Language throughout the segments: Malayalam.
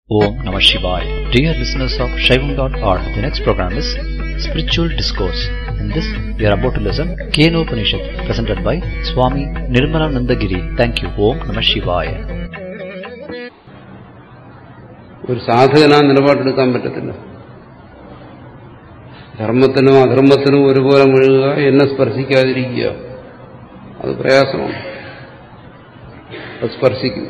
Om Namah Shivaya. Dear listeners of Shaivam.org, the next program is Spiritual Discourse. In this, we are about to listen Keno Upanishad, presented by Swami Nirmalanandagiri. Thank you. Om Namah Shivaya. ഒരു സാധകനാ നിലപാടെടുക്കാൻ പറ്റത്തില്ല ധർമ്മത്തിനും അധർമ്മത്തിനും ഒരുപോലെ മുഴുകുക എന്നെ സ്പർശിക്കാതിരിക്കുക അത് പ്രയാസമാണ് അത് സ്പർശിക്കും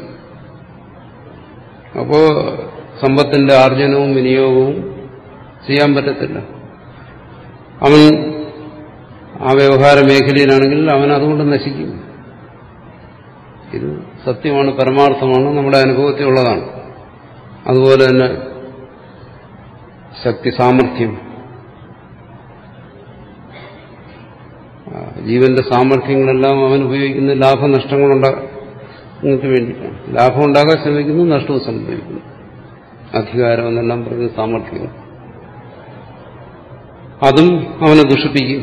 അപ്പോ സമ്പത്തിന്റെ ആർജനവും വിനിയോഗവും ചെയ്യാൻ പറ്റത്തില്ല അവൻ ആ വ്യവഹാര മേഖലയിലാണെങ്കിൽ അവൻ അതുകൊണ്ട് നശിക്കും ഇത് സത്യമാണ് പരമാർത്ഥമാണ് നമ്മുടെ അനുഭവത്തിലുള്ളതാണ് അതുപോലെ തന്നെ ശക്തി സാമർഥ്യം ജീവന്റെ സാമർഥ്യങ്ങളെല്ലാം അവൻ ഉപയോഗിക്കുന്ന ലാഭനഷ്ടങ്ങളുണ്ടാങ്ങൾക്ക് വേണ്ടിയിട്ടാണ് ലാഭം ഉണ്ടാകാൻ ശ്രമിക്കുന്നു നഷ്ടവും സംഭവിക്കുന്നു അധികാരം എന്നെല്ലാം പറയുന്ന സാമർഥ്യങ്ങൾ അതും അവനെ ദുഷിപ്പിക്കും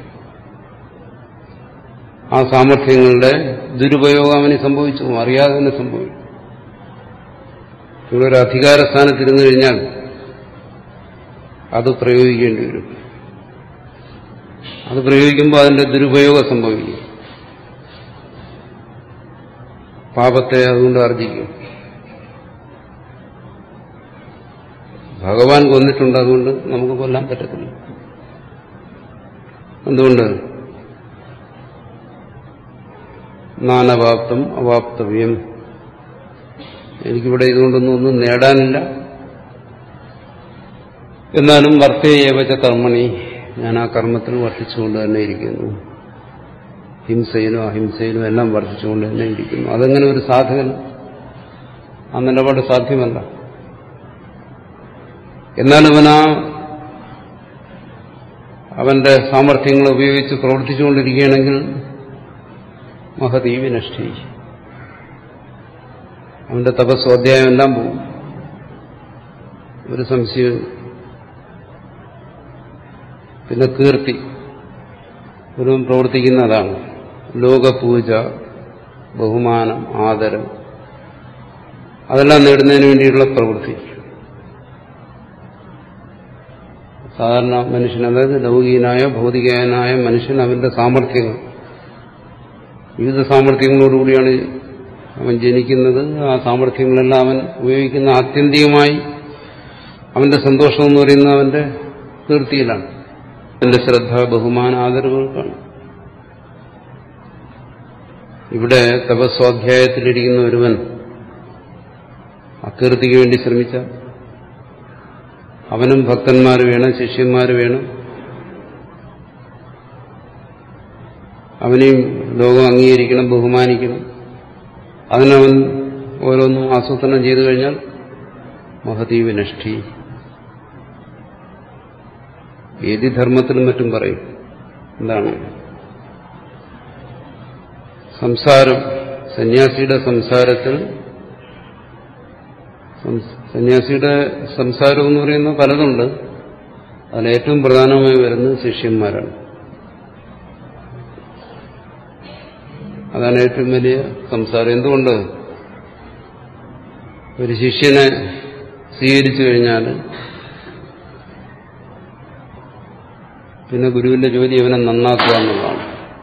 ആ സാമർഥ്യങ്ങളുടെ ദുരുപയോഗം അവന് സംഭവിച്ചു അറിയാതെ തന്നെ സംഭവിക്കും ഇവിടെ ഒരു അധികാര സ്ഥാനത്തിരുന്നു കഴിഞ്ഞാൽ അത് പ്രയോഗിക്കേണ്ടി വരും അത് പ്രയോഗിക്കുമ്പോൾ അതിന്റെ ദുരുപയോഗം സംഭവിക്കും പാപത്തെ അതുകൊണ്ട് ആർജിക്കും ഭഗവാൻ കൊന്നിട്ടുണ്ട് അതുകൊണ്ട് നമുക്ക് കൊല്ലാൻ പറ്റത്തില്ല എന്തുകൊണ്ട് നാനവാപ്തം അവാപ്തവ്യം എനിക്കിവിടെ ഇതുകൊണ്ടൊന്നും ഒന്നും നേടാനില്ല എന്നാലും വർത്തേയവച കർമ്മണി ഞാൻ ആ കർമ്മത്തിൽ വർദ്ധിച്ചുകൊണ്ട് തന്നെ ഇരിക്കുന്നു ഹിംസയിലും അഹിംസയിലും എല്ലാം വർദ്ധിച്ചുകൊണ്ട് തന്നെ ഇരിക്കുന്നു അതെങ്ങനെ ഒരു സാധകൻ ആ നിലപാട് സാധ്യമല്ല എന്നാൽ അവൻ ആ അവന്റെ സാമർഥ്യങ്ങൾ ഉപയോഗിച്ച് പ്രവർത്തിച്ചുകൊണ്ടിരിക്കുകയാണെങ്കിൽ മഹതീവി നഷ്ടി അവന്റെ തപസ്വാധ്യായം എല്ലാം പോകും ഒരു സംശയം പിന്നെ കീർത്തി ഒരു പ്രവർത്തിക്കുന്നതാണ് ലോകപൂജ ബഹുമാനം ആദരം അതെല്ലാം നേടുന്നതിന് വേണ്ടിയുള്ള പ്രവൃത്തി സാധാരണ മനുഷ്യൻ അതായത് ലൗകികനായ ഭൗതികനായ മനുഷ്യൻ അവന്റെ സാമർഥ്യങ്ങൾ വിവിധ സാമർഥ്യങ്ങളോടുകൂടിയാണ് അവൻ ജനിക്കുന്നത് ആ സാമർഥ്യങ്ങളെല്ലാം അവൻ ഉപയോഗിക്കുന്ന ആത്യന്തികമായി അവന്റെ സന്തോഷം എന്ന് പറയുന്നത് അവന്റെ കീർത്തിയിലാണ് അവന്റെ ശ്രദ്ധ ബഹുമാന ആദരവുകൾക്കാണ് ഇവിടെ തപസ്വാധ്യായത്തിലിരിക്കുന്ന ഒരുവൻ അകീർത്തിക്ക് വേണ്ടി ശ്രമിച്ച അവനും ഭക്തന്മാർ വേണം ശിഷ്യന്മാർ വേണം അവനെയും ലോകം അംഗീകരിക്കണം ബഹുമാനിക്കണം അതിനവൻ ഓരോന്നും ആസൂത്രണം ചെയ്തു കഴിഞ്ഞാൽ മഹതീവ് നഷ്ടി ഏതി ധർമ്മത്തിലും മറ്റും പറയും എന്താണ് സംസാരം സന്യാസിയുടെ സംസാരത്തിൽ സന്യാസിയുടെ സംസാരം എന്ന് പറയുന്ന പലതുണ്ട് അതിൽ ഏറ്റവും പ്രധാനമായി വരുന്നത് ശിഷ്യന്മാരാണ് അതാണ് ഏറ്റവും വലിയ സംസാരം എന്തുകൊണ്ട് ഒരു ശിഷ്യനെ സ്വീകരിച്ചു കഴിഞ്ഞാൽ പിന്നെ ഗുരുവിന്റെ ജോലി ഇവനെ നന്നാക്കുക എന്നുള്ളതാണ്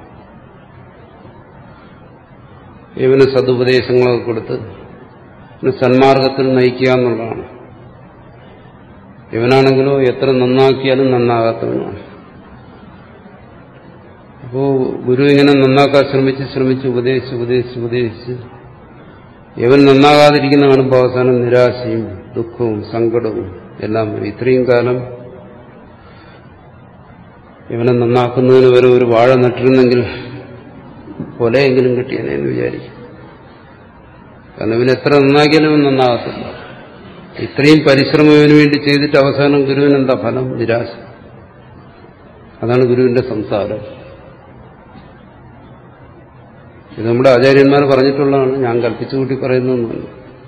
ഇവന് സതുപദേശങ്ങളൊക്കെ കൊടുത്ത് ഇവന് സന്മാർഗത്തിൽ നയിക്കുക എന്നുള്ളതാണ് ഇവനാണെങ്കിലോ എത്ര നന്നാക്കിയാലും നന്നാകാത്തവനാണ് അപ്പോ ഗുരു ഇങ്ങനെ നന്നാക്കാൻ ശ്രമിച്ച് ശ്രമിച്ച് ഉപദേശിച്ച് ഉപദേശിച്ച് ഉപദേശിച്ച് ഇവൻ നന്നാകാതിരിക്കുന്ന കാണുമ്പോൾ അവസാനം നിരാശയും ദുഃഖവും സങ്കടവും എല്ലാം ഇത്രയും കാലം ഇവനെ നന്നാക്കുന്നതിന് വരെ ഒരു വാഴ നട്ടിരുന്നെങ്കിൽ കൊലയെങ്കിലും കിട്ടിയെന്നെ എന്ന് വിചാരിക്കും കാരണം ഇവൻ എത്ര നന്നാക്കിയാലും ഇവൻ നന്നാകത്തില്ല ഇത്രയും പരിശ്രമം ഇവന് വേണ്ടി ചെയ്തിട്ട് അവസാനം ഗുരുവിന് എന്താ ഫലം നിരാശ അതാണ് ഗുരുവിന്റെ സംസാരം ഇത് നമ്മുടെ ആചാര്യന്മാർ പറഞ്ഞിട്ടുള്ളതാണ് ഞാൻ കൽപ്പിച്ചു കൂട്ടി പറയുന്നൊന്നുമല്ല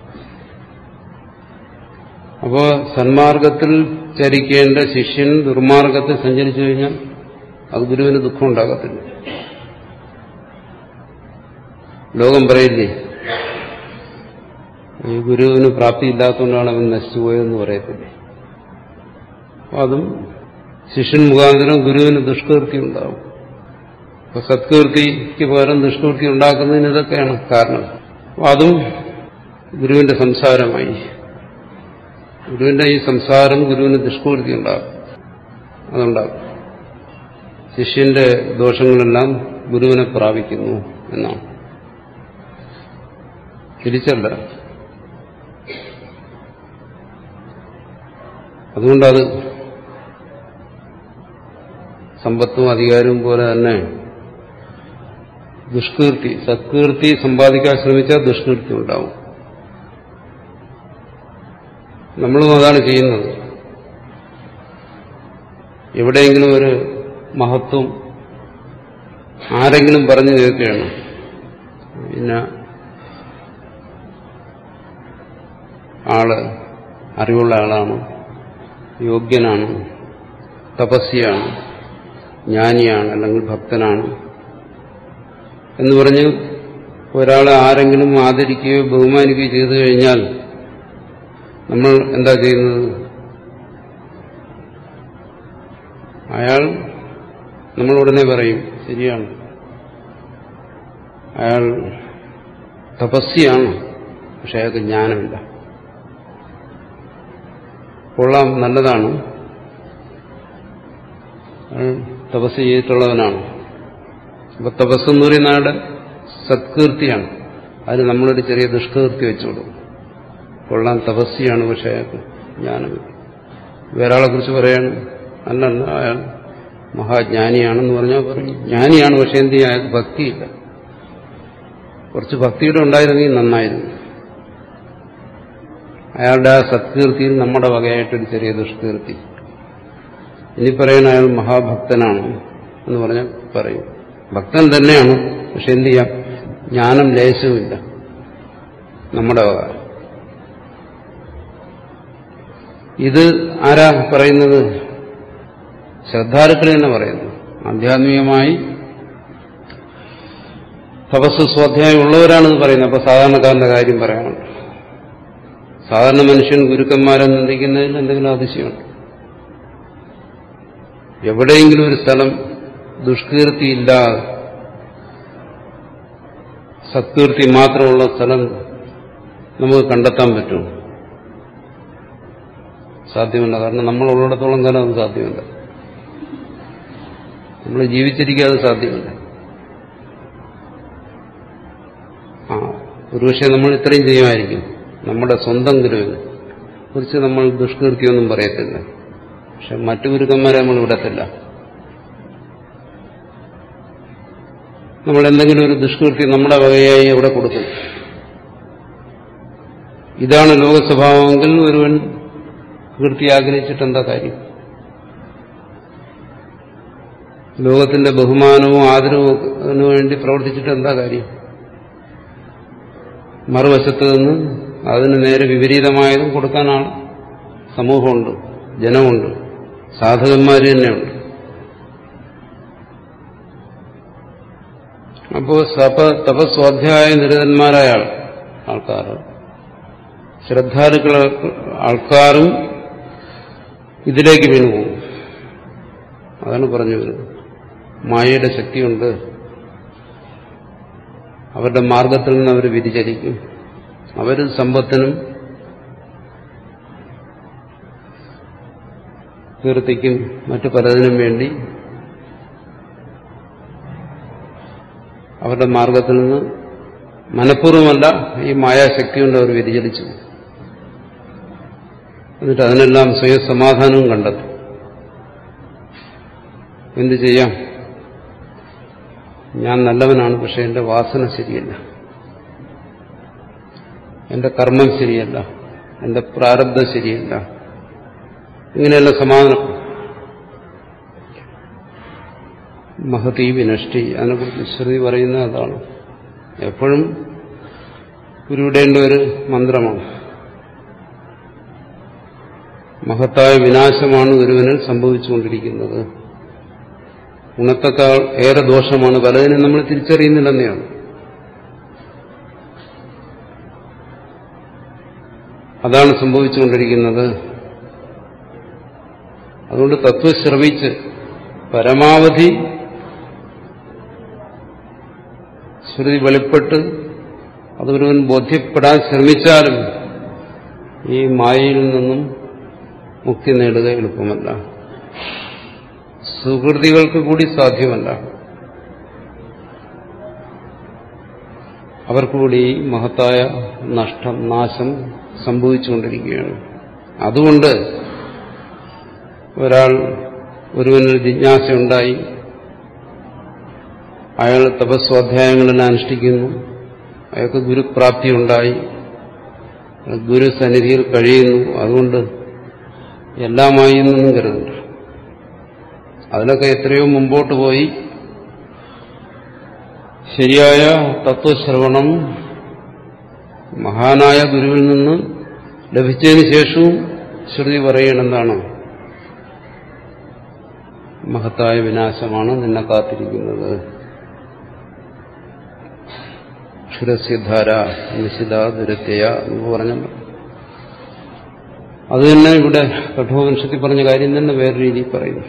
അപ്പോ സന്മാർഗത്തിൽ ചരിക്കേണ്ട ശിഷ്യൻ ദുർമാർഗത്തിൽ സഞ്ചരിച്ചു കഴിഞ്ഞാൽ അത് ഗുരുവിന് ദുഃഖം ഉണ്ടാകത്തില്ല ലോകം പറയില്ലേ ഈ ഗുരുവിന് പ്രാപ്തിയില്ലാത്തതുകൊണ്ടാണ് അവൻ നശിച്ചു പോയതെന്ന് പറയത്തില്ലേ അപ്പൊ അതും ശിഷ്യൻ മുഖാന്തരം ഗുരുവിന് ദുഷ്കീർത്തി ഉണ്ടാവും അപ്പൊ സത്കീർത്തിക്ക് പകരം ദുഷ്കീർത്തി ഉണ്ടാക്കുന്നതിന് ഇതൊക്കെയാണ് കാരണം അപ്പൊ അതും ഗുരുവിന്റെ സംസാരമായി ഗുരുവിന്റെ ഈ സംസാരം ഗുരുവിന് ദുഷ്കീർത്തി ഉണ്ടാകും അതുണ്ടാകും ശിഷ്യന്റെ ദോഷങ്ങളെല്ലാം ഗുരുവിനെ പ്രാപിക്കുന്നു എന്നാണ് തിരിച്ചല്ല അതുകൊണ്ടത് സമ്പത്തും അധികാരവും പോലെ തന്നെ ദുഷ്കീർത്തി സത്കീർത്തി സമ്പാദിക്കാൻ ശ്രമിച്ചാൽ ദുഷ്കീർത്തി ഉണ്ടാവും നമ്മളും അതാണ് ചെയ്യുന്നത് എവിടെയെങ്കിലും ഒരു മഹത്വം ആരെങ്കിലും പറഞ്ഞു കേൾക്കുകയാണ് പിന്നെ ആള് അറിവുള്ള ആളാണ് യോഗ്യനാണ് തപസ്യാണ് ജ്ഞാനിയാണ് അല്ലെങ്കിൽ ഭക്തനാണ് എന്ന് പറഞ്ഞ് ഒരാളെ ആരെങ്കിലും ആദരിക്കുകയോ ബഹുമാനിക്കുകയോ ചെയ്തു കഴിഞ്ഞാൽ നമ്മൾ എന്താ ചെയ്യുന്നത് അയാൾ നമ്മൾ ഉടനെ പറയും ശരിയാണ് അയാൾ തപസ്യാണ് പക്ഷെ അയാൾക്ക് ജ്ഞാനമില്ല കൊള്ളാം നല്ലതാണ് അയാൾ തപസ് ചെയ്തിട്ടുള്ളവനാണ് അപ്പൊ തപസ് എന്ന് പറയുന്ന ആളുടെ സത്കീർത്തിയാണ് അതിന് നമ്മളൊരു ചെറിയ ദുഷ്കീർത്തി വെച്ചോളൂ കൊള്ളാൻ തപസ്യാണ് പക്ഷെ അയാൾക്ക് ജ്ഞാനമില്ല വേറെ ആളെ കുറിച്ച് പറയാണ് അല്ലല്ല അയാൾ മഹാജ്ഞാനിയാണെന്ന് പറഞ്ഞാൽ പറയും ജ്ഞാനിയാണ് പക്ഷെ എന്ത് ചെയ്യാൻ അയാൾക്ക് ഭക്തിയില്ല കുറച്ച് ഭക്തിയുടെ ഉണ്ടായിരുന്നെങ്കിൽ നന്നായിരുന്നു അയാളുടെ ആ സത്കീർത്തിയിൽ നമ്മുടെ വകയായിട്ടൊരു ചെറിയ ദുഷ്കീർത്തി ഇനി പറയുന്ന അയാൾ മഹാഭക്തനാണ് എന്ന് പറഞ്ഞാൽ പറയും ഭക്തൻ തന്നെയാണ് പക്ഷെ എന്ത് ചെയ്യാം ജ്ഞാനം ലേശവുമില്ല നമ്മുടെ വക ഇത് ആരാ പറയുന്നത് ശ്രദ്ധാലുക്കൾ തന്നെ പറയുന്നു ആധ്യാത്മികമായി തപസ് സ്വാധ്യായം ഉള്ളവരാണിത് പറയുന്നത് അപ്പൊ സാധാരണക്കാരന്റെ കാര്യം പറയാനുണ്ട് സാധാരണ മനുഷ്യൻ ഗുരുക്കന്മാരെ നിന്ദിക്കുന്നതിൽ എന്തെങ്കിലും അതിശയമുണ്ട് എവിടെയെങ്കിലും ഒരു സ്ഥലം ദുഷ്കീർത്തിയില്ലാതെ സത്കീർത്തി മാത്രമുള്ള സ്ഥലം നമുക്ക് കണ്ടെത്താൻ പറ്റും സാധ്യമല്ല കാരണം നമ്മൾ ഉള്ളിടത്തോളം കാലം അത് സാധ്യമല്ല നമ്മൾ ജീവിച്ചിരിക്കാതെ സാധ്യമല്ല ആ ഒരുപക്ഷെ നമ്മൾ ഇത്രയും ചെയ്യുമായിരിക്കും നമ്മുടെ സ്വന്തം ഗുരുവിനെ കുറിച്ച് നമ്മൾ ദുഷ്കീർത്തിയൊന്നും പറയത്തില്ല പക്ഷെ മറ്റു ഗുരുക്കന്മാരെ നമ്മൾ വിടത്തില്ല നമ്മൾ എന്തെങ്കിലും ഒരു ദുഷ്കീർത്തി നമ്മുടെ വകയായി അവിടെ കൊടുക്കും ഇതാണ് ലോകസ്വഭാവമെങ്കിൽ ഒരുവൻ കീർത്തി ആഗ്രഹിച്ചിട്ട് എന്താ കാര്യം ലോകത്തിന്റെ ബഹുമാനവും ആദരവും അതിനു വേണ്ടി പ്രവർത്തിച്ചിട്ട് എന്താ കാര്യം മറുവശത്ത് നിന്ന് അതിന് നേരെ വിപരീതമായതും കൊടുക്കാനാണ് സമൂഹമുണ്ട് ജനമുണ്ട് സാധകന്മാർ തന്നെയുണ്ട് അപ്പോൾ സപ തപസ്വാധ്യായ നിരതന്മാരായ ആൾക്കാർ ശ്രദ്ധാലുക്കള ആൾക്കാരും ഇതിലേക്ക് വീണുപോകും അതാണ് പറഞ്ഞു വരുന്നത് മായയുടെ ശക്തിയുണ്ട് അവരുടെ മാർഗത്തിൽ നിന്ന് അവർ വ്യതിചലിക്കും അവർ സമ്പത്തിനും കീർത്തിക്കും മറ്റു പലതിനും വേണ്ടി അവരുടെ മാർഗത്തിൽ നിന്ന് മനഃപൂർവ്വമല്ല ഈ മായാശക്തി കൊണ്ട് അവർ വ്യതിചലിച്ചു എന്നിട്ട് അതിനെല്ലാം സ്വയം സമാധാനവും കണ്ടെത്തും എന്തു ചെയ്യാം ഞാൻ നല്ലവനാണ് പക്ഷെ എന്റെ വാസന ശരിയല്ല എന്റെ കർമ്മം ശരിയല്ല എന്റെ പ്രാരബ്ധം ശരിയല്ല ഇങ്ങനെയുള്ള സമാധാനം മഹതി വിനഷ്ടി അതിനെക്കുറിച്ച് ശ്രുതി പറയുന്നത് അതാണ് എപ്പോഴും ഗുരുവിടേണ്ട ഒരു മന്ത്രമാണ് മഹത്തായ വിനാശമാണ് ഗുരുവിനിൽ സംഭവിച്ചുകൊണ്ടിരിക്കുന്നത് ഗുണത്തെക്കാൾ ഏറെ ദോഷമാണ് പലതിനും നമ്മൾ തിരിച്ചറിയുന്നില്ലെന്നെയാണ് അതാണ് സംഭവിച്ചുകൊണ്ടിരിക്കുന്നത് അതുകൊണ്ട് തത്വം ശ്രവിച്ച് പരമാവധി ശ്രുതി വെളിപ്പെട്ട് അതൊരുവൻ ബോധ്യപ്പെടാൻ ശ്രമിച്ചാലും ഈ മായയിൽ നിന്നും മുക്തി നേടുക എളുപ്പമല്ല സുഹൃതികൾക്ക് കൂടി സാധ്യമല്ല അവർക്ക് കൂടി മഹത്തായ നഷ്ടം നാശം സംഭവിച്ചുകൊണ്ടിരിക്കുകയാണ് അതുകൊണ്ട് ഒരാൾ ഒരുവനിൽ ജിജ്ഞാസയുണ്ടായി അയാൾ തപസ്വാധ്യായങ്ങളിൽ അനുഷ്ഠിക്കുന്നു അയാൾക്ക് ഗുരുപ്രാപ്തി ഉണ്ടായി ഗുരുസന്നിധിയിൽ കഴിയുന്നു അതുകൊണ്ട് എല്ലാമായി എന്നൊന്നും കരുതണ്ട അതിലൊക്കെ എത്രയോ മുമ്പോട്ട് പോയി ശരിയായ തത്വശ്രവണം മഹാനായ ഗുരുവിൽ നിന്ന് ലഭിച്ചതിന് ശേഷവും ശ്രുതി പറയണെന്താണ് മഹത്തായ വിനാശമാണ് നിന്നെ കാത്തിരിക്കുന്നത് ക്ഷുരസ്യധാര നിശിത ദുരത്യ എന്ന് പറഞ്ഞല്ലോ അത് തന്നെ ഇവിടെ കഠോപനിഷത്തിൽ പറഞ്ഞ കാര്യം തന്നെ വേറെ രീതിയിൽ പറയുന്നു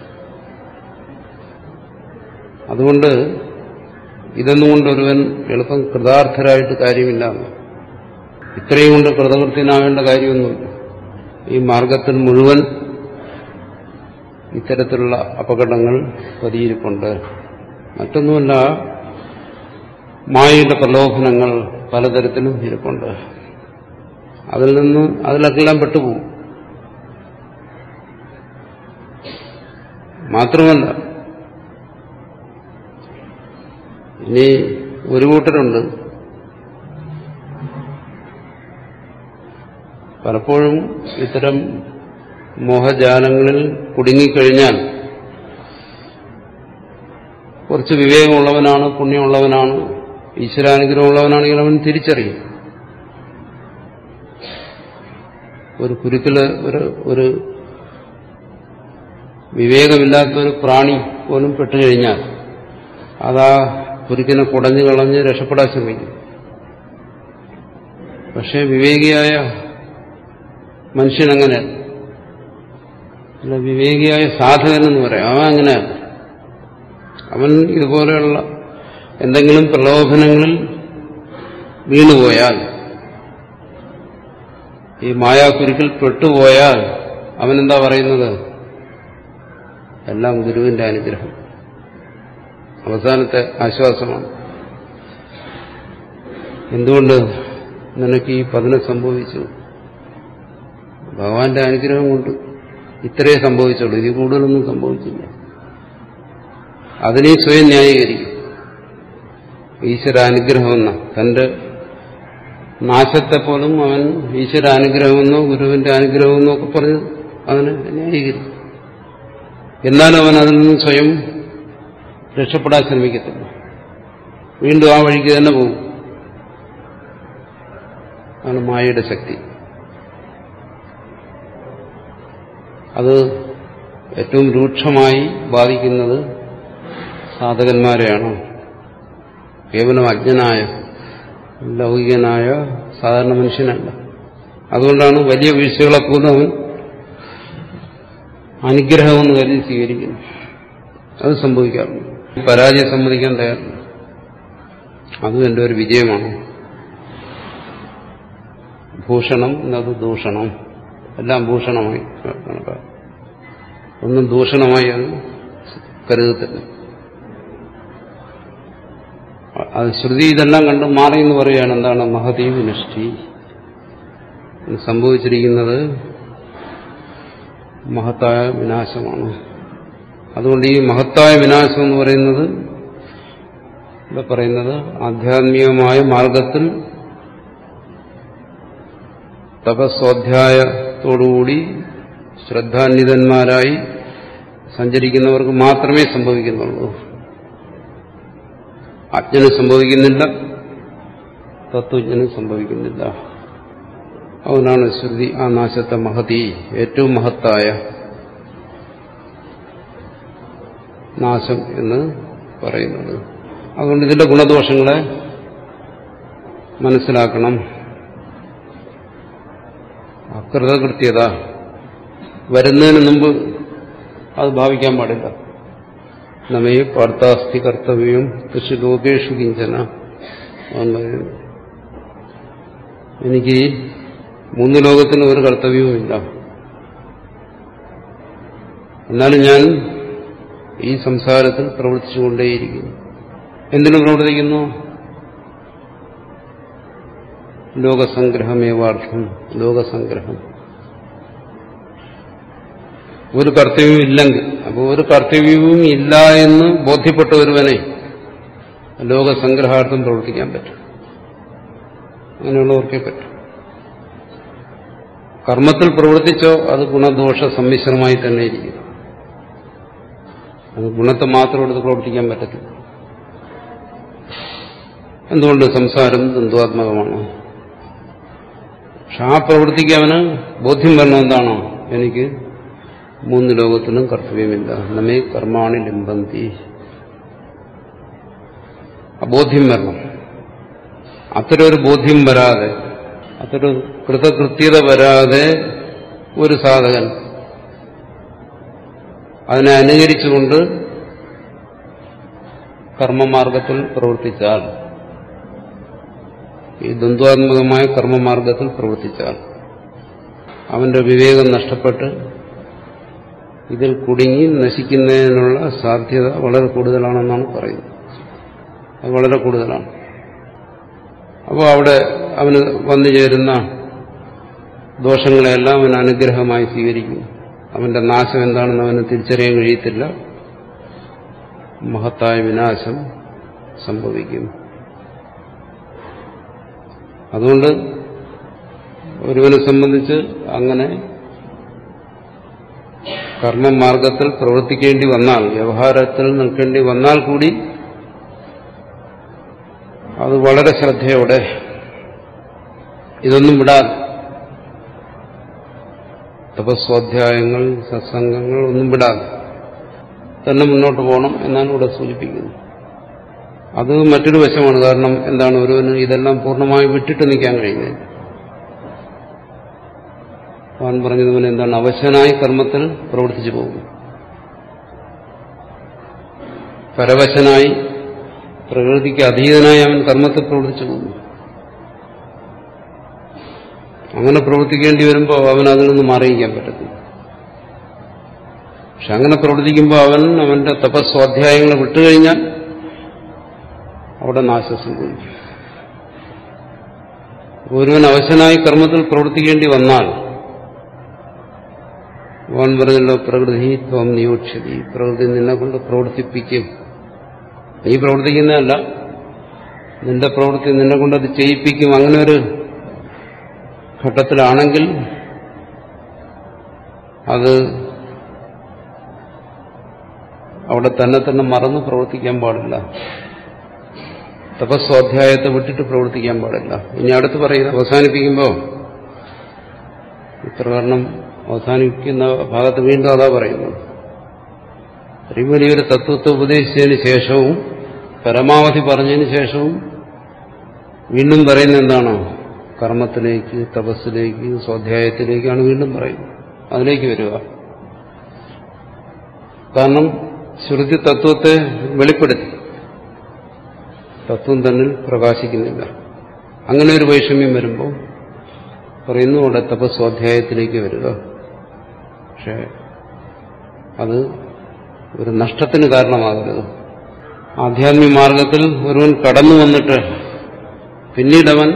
അതുകൊണ്ട് ഇതൊന്നും കൊണ്ട് ഒരുവൻ എളുപ്പം കൃതാർത്ഥരായിട്ട് കാര്യമില്ല ഇത്രയും കൊണ്ട് കൃതകൃത്യനാവേണ്ട കാര്യമൊന്നുമില്ല ഈ മാർഗത്തിൽ മുഴുവൻ ഇത്തരത്തിലുള്ള അപകടങ്ങൾ പതിയിരിപ്പുണ്ട് മറ്റൊന്നുമല്ല മായയുടെ പ്രലോഭനങ്ങൾ പലതരത്തിലും ഇരിപ്പുണ്ട് അതിൽ നിന്ന് അതിലൊക്കെല്ലാം പെട്ടുപോകും മാത്രമല്ല ഇനി ഒരു കൂട്ടരുണ്ട് പലപ്പോഴും ഇത്തരം മോഹജാലങ്ങളിൽ കുടുങ്ങിക്കഴിഞ്ഞാൽ കുറച്ച് വിവേകമുള്ളവനാണ് പുണ്യമുള്ളവനാണ് ഈശ്വരാനുഗ്രഹമുള്ളവനാണെങ്കിൽ അവൻ തിരിച്ചറിയും ഒരു കുരുക്കില് ഒരു ഒരു വിവേകമില്ലാത്ത ഒരു പ്രാണി പോലും പെട്ടുകഴിഞ്ഞാൽ അതാ കുരുക്കിനെ കുടഞ്ഞു കളഞ്ഞ് രക്ഷപ്പെടാൻ ശ്രമിക്കും പക്ഷെ വിവേകിയായ മനുഷ്യനങ്ങനെ അല്ല വിവേകിയായ സാധകൻ എന്ന് പറയാം അവൻ അങ്ങനെ അവൻ ഇതുപോലെയുള്ള എന്തെങ്കിലും പ്രലോഭനങ്ങളിൽ വീണുപോയാൽ ഈ മായാക്കുരുക്കിൽ പെട്ടുപോയാൽ അവനെന്താ പറയുന്നത് എല്ലാം ഗുരുവിന്റെ അനുഗ്രഹം അവസാനത്തെ ആശ്വാസമാണ് എന്തുകൊണ്ട് നിനക്ക് ഈ പതനം സംഭവിച്ചു ഭഗവാന്റെ അനുഗ്രഹം കൊണ്ട് ഇത്രയേ സംഭവിച്ചുള്ളൂ ഇതിൽ കൂടുതലൊന്നും സംഭവിച്ചില്ല അതിനെ സ്വയം ന്യായീകരിക്കും ഈശ്വരാനുഗ്രഹമെന്ന തന്റെ നാശത്തെ പോലും അവൻ ഈശ്വരാനുഗ്രഹമെന്നോ ഗുരുവിന്റെ അനുഗ്രഹമെന്നോ ഒക്കെ പറഞ്ഞ് അവന് ന്യായീകരിക്കും എന്നാലും അവൻ അതിൽ നിന്ന് സ്വയം രക്ഷപ്പെടാൻ ശ്രമിക്കത്തില്ല വീണ്ടും ആ വഴിക്ക് തന്നെ പോകും ആണ് മായയുടെ ശക്തി അത് ഏറ്റവും രൂക്ഷമായി ബാധിക്കുന്നത് സാധകന്മാരെയാണ് കേവലം അജ്ഞനായ ലൗകികനായ സാധാരണ മനുഷ്യനല്ല അതുകൊണ്ടാണ് വലിയ വീഴ്ചകളെ പോലും അവൻ അനുഗ്രഹമെന്ന് കരുതി സ്വീകരിക്കുന്നു അത് സംഭവിക്കാറുണ്ട് പരാജയം സമ്മതിക്കാൻ തയ്യാറില്ല അതും എൻ്റെ ഒരു വിജയമാണ് ഭൂഷണം എന്നത് ദൂഷണം എല്ലാം ഭൂഷണമായി കണക്കാക്കും ഒന്നും ദൂഷണമായി അത് കരുതത്തില്ല അത് ശ്രുതി ഇതെല്ലാം കണ്ട് മാറി എന്ന് പറയുകയാണ് എന്താണ് മഹതി വിനഷ്ടി സംഭവിച്ചിരിക്കുന്നത് മഹത്തായ വിനാശമാണ് അതുകൊണ്ട് ഈ മഹത്തായ വിനാശം എന്ന് പറയുന്നത് ഇവിടെ പറയുന്നത് ആധ്യാത്മികമായ മാർഗത്തിൽ തപസ്വാധ്യായത്തോടുകൂടി ശ്രദ്ധാന്വിതന്മാരായി സഞ്ചരിക്കുന്നവർക്ക് മാത്രമേ സംഭവിക്കുന്നുള്ളൂ അജ്ഞന് സംഭവിക്കുന്നില്ല തത്വജ്ഞന് സംഭവിക്കുന്നില്ല അതുകൊണ്ടാണ് ശ്രുതി ആ നാശത്തെ മഹതി ഏറ്റവും മഹത്തായ നാശം എന്ന് പറയുന്നത് അതുകൊണ്ട് ഇതിന്റെ ഗുണദോഷങ്ങളെ മനസ്സിലാക്കണം കൃതകൃത്യത വരുന്നതിന് മുമ്പ് അത് ഭാവിക്കാൻ പാടില്ല നമ്മെ പാർത്ഥാസ്തി കർത്തവ്യം കൃഷി ലോകേഷു കിഞ്ചന അവൻ പറയുന്നു എനിക്ക് ഈ മൂന്ന് ലോകത്തിന് ഒരു കർത്തവ്യവുമില്ല എന്നാലും ഞാൻ ഈ സംസാരത്തിൽ പ്രവർത്തിച്ചുകൊണ്ടേയിരിക്കുന്നു എന്തിനു പ്രവർത്തിക്കുന്നു ലോകസംഗ്രഹമേവാർത്ഥം ലോകസംഗ്രഹം ഒരു കർത്തവ്യവും ഇല്ലെങ്കിൽ അപ്പോൾ ഒരു കർത്തവ്യവും ഇല്ല എന്ന് ബോധ്യപ്പെട്ട ഒരുവനെ ലോകസംഗ്രഹാർത്ഥം പ്രവർത്തിക്കാൻ പറ്റും അങ്ങനെയുള്ളവർക്കേ പറ്റും കർമ്മത്തിൽ പ്രവർത്തിച്ചോ അത് ഗുണദോഷ സമ്മിശ്രമായി തന്നെ ഇരിക്കും അത് ഗുണത്തെ മാത്രം എടുത്ത് പ്രവർത്തിക്കാൻ പറ്റത്തില്ല എന്തുകൊണ്ട് സംസാരം ദ്വന്ദ്വാത്മകമാണ് പക്ഷെ ആ പ്രവൃത്തിക്ക് അവന് ബോധ്യം വരണം എന്താണോ എനിക്ക് മൂന്ന് ലോകത്തിനും കർത്തവ്യമില്ല നമ്മെ കർമാണി ലിംബന്തി അബോധ്യം വരണം അത്തരം ഒരു ബോധ്യം വരാതെ അത്തരം കൃതകൃത്യത വരാതെ ഒരു സാധകൻ അതിനെ അനുകരിച്ചുകൊണ്ട് കർമ്മമാർഗത്തിൽ പ്രവർത്തിച്ചാൽ ഈ ദ്വന്ദ്വാത്മകമായ കർമ്മമാർഗത്തിൽ പ്രവർത്തിച്ചാൽ അവന്റെ വിവേകം നഷ്ടപ്പെട്ട് ഇതിൽ കുടുങ്ങി നശിക്കുന്നതിനുള്ള സാധ്യത വളരെ കൂടുതലാണെന്നാണ് പറയുന്നത് അത് വളരെ കൂടുതലാണ് അപ്പോൾ അവിടെ അവന് വന്നു ചേരുന്ന ദോഷങ്ങളെല്ലാം അവൻ അനുഗ്രഹമായി സ്വീകരിക്കും അവന്റെ നാശം എന്താണെന്ന് അവന് തിരിച്ചറിയാൻ കഴിയത്തില്ല മഹത്തായ വിനാശം സംഭവിക്കും അതുകൊണ്ട് ഒരുവനെ സംബന്ധിച്ച് അങ്ങനെ കർമ്മമാർഗത്തിൽ പ്രവർത്തിക്കേണ്ടി വന്നാൽ വ്യവഹാരത്തിൽ നിൽക്കേണ്ടി വന്നാൽ കൂടി അത് വളരെ ശ്രദ്ധയോടെ ഇതൊന്നും വിടാതെ തപസ്വാധ്യായങ്ങൾ സത്സംഗങ്ങൾ ഒന്നും വിടാതെ തന്നെ മുന്നോട്ട് പോകണം എന്നാണ് ഇവിടെ സൂചിപ്പിക്കുന്നത് അത് മറ്റൊരു വശമാണ് കാരണം എന്താണ് ഒരുവന് ഇതെല്ലാം പൂർണ്ണമായി വിട്ടിട്ട് നിൽക്കാൻ കഴിയുന്നത് അവൻ പറഞ്ഞതുപോലെ എന്താണ് അവശനായി കർമ്മത്തിൽ പ്രവർത്തിച്ചു പോകും പരവശനായി പ്രകൃതിക്ക് അതീതനായി അവൻ കർമ്മത്തിൽ പ്രവർത്തിച്ചു പോകുന്നു അങ്ങനെ പ്രവർത്തിക്കേണ്ടി വരുമ്പോൾ അവൻ അതിൽ നിന്ന് മാറിയിക്കാൻ പറ്റത്തില്ല പക്ഷെ അങ്ങനെ പ്രവർത്തിക്കുമ്പോൾ അവൻ അവന്റെ തപസ്വാധ്യായങ്ങൾ വിട്ടുകഴിഞ്ഞാൽ അവിടെ നാശം സംഭവിക്കും ഒരുവൻ അവശനായി കർമ്മത്തിൽ പ്രവർത്തിക്കേണ്ടി വന്നാൽ അവൻ പറഞ്ഞല്ലോ പ്രകൃതി ത്വം നിയോക്ഷതി പ്രകൃതി നിന്നെ കൊണ്ട് പ്രവർത്തിപ്പിക്കും നീ പ്രവർത്തിക്കുന്നതല്ല നിന്റെ പ്രവൃത്തി നിന്നെ കൊണ്ട് അത് ചെയ്യിപ്പിക്കും അങ്ങനെ ഒരു ഘട്ടത്തിലാണെങ്കിൽ അത് അവിടെ തന്നെ തന്നെ മറന്ന് പ്രവർത്തിക്കാൻ പാടില്ല തപസ്വാധ്യായത്തെ വിട്ടിട്ട് പ്രവർത്തിക്കാൻ പാടില്ല ഇനി അടുത്ത് പറയുന്നത് അവസാനിപ്പിക്കുമ്പോൾ ഇപ്രകാരണം അവസാനിക്കുന്ന ഭാഗത്ത് വീണ്ടും അതാ പറയുന്നത് ഇത്രയും വലിയൊരു തത്വത്തെ ഉപദേശിച്ചതിന് ശേഷവും പരമാവധി പറഞ്ഞതിന് ശേഷവും വീണ്ടും പറയുന്ന എന്താണ് കർമ്മത്തിലേക്ക് തപസ്സിലേക്ക് സ്വാധ്യായത്തിലേക്കാണ് വീണ്ടും പറയുന്നത് അതിലേക്ക് വരിക കാരണം ശ്രുതി തത്വത്തെ വെളിപ്പെടുത്തി തത്വം തന്നിൽ പ്രകാശിക്കുന്നില്ല അങ്ങനെ ഒരു വൈഷമ്യം വരുമ്പോൾ പറയുന്നു അവിടെ തപസ്വാധ്യായത്തിലേക്ക് വരിക പക്ഷെ അത് ഒരു നഷ്ടത്തിന് കാരണമാകരുത് ആധ്യാത്മിക മാർഗത്തിൽ ഒരുവൻ കടന്നു വന്നിട്ട് പിന്നീടവൻ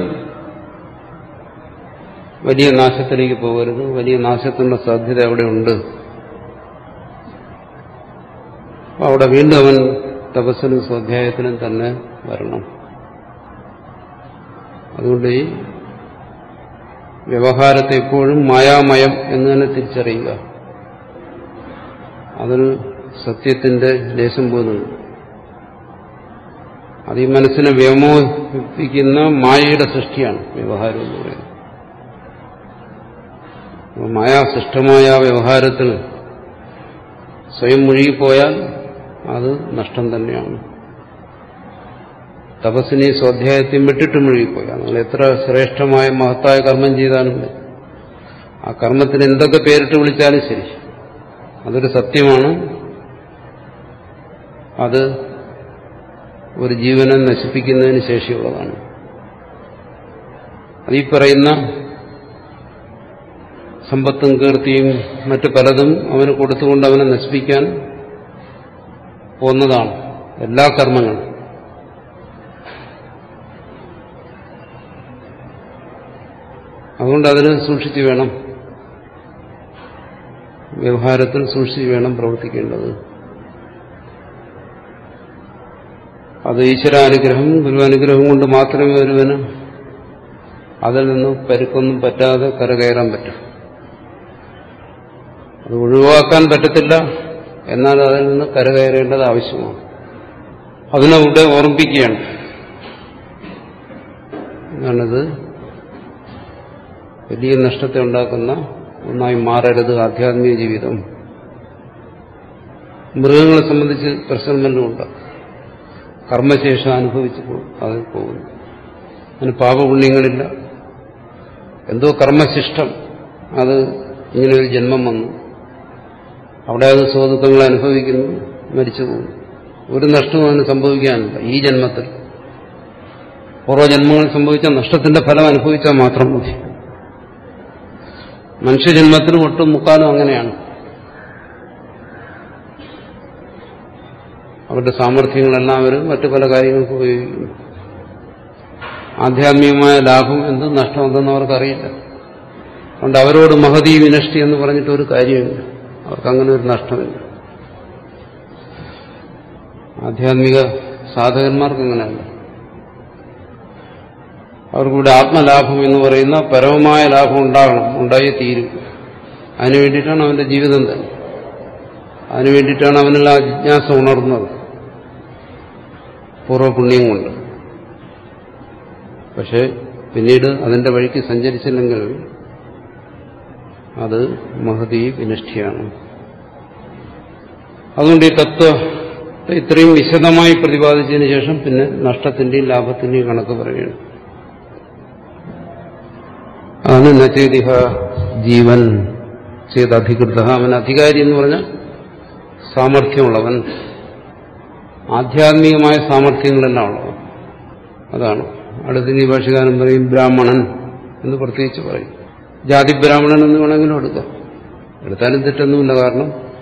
വലിയ നാശത്തിലേക്ക് പോകരുത് വലിയ നാശത്തിനുള്ള സാധ്യത അവിടെ ഉണ്ട് അവിടെ വീണ്ടും അവൻ തപസ്സിനും സ്വാധ്യായത്തിനും തന്നെ വരണം അതുകൊണ്ട് ഈ വ്യവഹാരത്തെ എപ്പോഴും മായാമയം എന്ന് തന്നെ തിരിച്ചറിയുക അതിൽ സത്യത്തിന്റെ ലേശം പോലുണ്ട് അത് ഈ മനസ്സിനെ വ്യോമോഹിപ്പിക്കുന്ന മായയുടെ സൃഷ്ടിയാണ് വ്യവഹാരം എന്ന് പറയുന്നത് മായാസൃഷ്ടമായ വ്യവഹാരത്തിൽ സ്വയം മുഴുകിപ്പോയാൽ അത് നഷ്ടം തന്നെയാണ് തപസ്സിനെ സ്വാധ്യായത്തെയും വിട്ടിട്ട് മുഴുകിപ്പോയാൽ നിങ്ങൾ എത്ര ശ്രേഷ്ഠമായ മഹത്തായ കർമ്മം ചെയ്താലും ആ കർമ്മത്തിന് എന്തൊക്കെ പേരിട്ട് വിളിച്ചാലും ശരി അതൊരു സത്യമാണ് അത് ഒരു ജീവനെ നശിപ്പിക്കുന്നതിന് ശേഷിയുള്ളതാണ് അത് ഈ പറയുന്ന സമ്പത്തും കീർത്തിയും മറ്റു പലതും അവന് കൊടുത്തുകൊണ്ട് അവനെ നശിപ്പിക്കാൻ പോകുന്നതാണ് എല്ലാ കർമ്മങ്ങളും അതുകൊണ്ട് അതിന് സൂക്ഷിച്ചു വേണം വ്യവഹാരത്തിൽ സൂക്ഷിച്ചു വേണം പ്രവർത്തിക്കേണ്ടത് അത് ഈശ്വരാനുഗ്രഹം ഗുരുവാനുഗ്രഹം കൊണ്ട് മാത്രമേ ഒരുവന് അതിൽ നിന്ന് പരുക്കൊന്നും പറ്റാതെ കരകയറാൻ പറ്റും അത് ഒഴിവാക്കാൻ പറ്റത്തില്ല എന്നാൽ അതിൽ നിന്ന് കരകയറേണ്ടത് ആവശ്യമാണ് അതിനെ ഇവിടെ ഓർമ്മിപ്പിക്കുകയാണ് എന്നാണിത് വലിയ നഷ്ടത്തെ ഉണ്ടാക്കുന്ന ഒന്നായി മാറരുത് ആധ്യാത്മിക ജീവിതം മൃഗങ്ങളെ സംബന്ധിച്ച് പ്രശ്നം വല്ലതുമുണ്ട് കർമ്മശേഷം അനുഭവിച്ചു പോകും അത് പോകുന്നു അതിന് പാപപുണ്യങ്ങളില്ല എന്തോ കർമ്മശിഷ്ടം അത് ഇങ്ങനെ ഒരു ജന്മം വന്നു അവിടെ അത് സ്വതുക്കങ്ങൾ അനുഭവിക്കുന്നു മരിച്ചു പോകുന്നു ഒരു നഷ്ടവും അതിന് സംഭവിക്കാനില്ല ഈ ജന്മത്തിൽ പൂർവ്വജന്മങ്ങളിൽ സംഭവിച്ച നഷ്ടത്തിന്റെ ഫലം അനുഭവിച്ചാൽ മാത്രം മതി മനുഷ്യജന്മത്തിന് ഒട്ടും മുക്കാലും അങ്ങനെയാണ് അവരുടെ സാമർഥ്യങ്ങളെല്ലാം അവർ മറ്റു പല കാര്യങ്ങൾക്ക് ഉപയോഗിക്കുന്നു ആധ്യാത്മികമായ ലാഭം എന്തും നഷ്ടം എന്തെന്ന് അവർക്കറിയില്ല അതുകൊണ്ട് അവരോട് മഹതി വിനഷ്ടി എന്ന് പറഞ്ഞിട്ട് ഒരു കാര്യമില്ല അവർക്ക് അങ്ങനെ ഒരു നഷ്ടമില്ല ആധ്യാത്മിക സാധകന്മാർക്ക് അങ്ങനെയല്ല അവർക്കിവിടെ ആത്മലാഭം എന്ന് പറയുന്ന പരമമായ ലാഭം ഉണ്ടാകണം ഉണ്ടായേ തീരും അതിനു വേണ്ടിയിട്ടാണ് അവന്റെ ജീവിതം തന്നെ അതിനു വേണ്ടിയിട്ടാണ് അവനുള്ള ആ ജിജ്ഞാസ ഉണർന്നത് പൂർവ്വപുണ്യം കൊണ്ട് പക്ഷെ പിന്നീട് അതിന്റെ വഴിക്ക് സഞ്ചരിച്ചില്ലെങ്കിൽ അത് മഹതി വിനിഷ്ഠിയാണ് അതുകൊണ്ട് ഈ തത്വത്തെ ഇത്രയും വിശദമായി പ്രതിപാദിച്ചതിന് ശേഷം പിന്നെ നഷ്ടത്തിന്റെയും ലാഭത്തിന്റെയും കണക്ക് പറയുകയാണ് അതാണ് നചേതിഹ ജീവൻ ചെയ്ത് അധികൃത അവൻ അധികാരി എന്ന് പറഞ്ഞാൽ സാമർഥ്യമുള്ളവൻ ആധ്യാത്മികമായ സാമർഥ്യങ്ങളെല്ലാം ഉള്ളവൻ അതാണ് അടുത്ത ഭാഷകാരൻ പറയും ബ്രാഹ്മണൻ എന്ന് പ്രത്യേകിച്ച് പറയും ജാതി ബ്രാഹ്മണൻ എന്ന് വേണമെങ്കിലും എടുക്കാം എടുത്താലും തെറ്റൊന്നുമില്ല കാരണം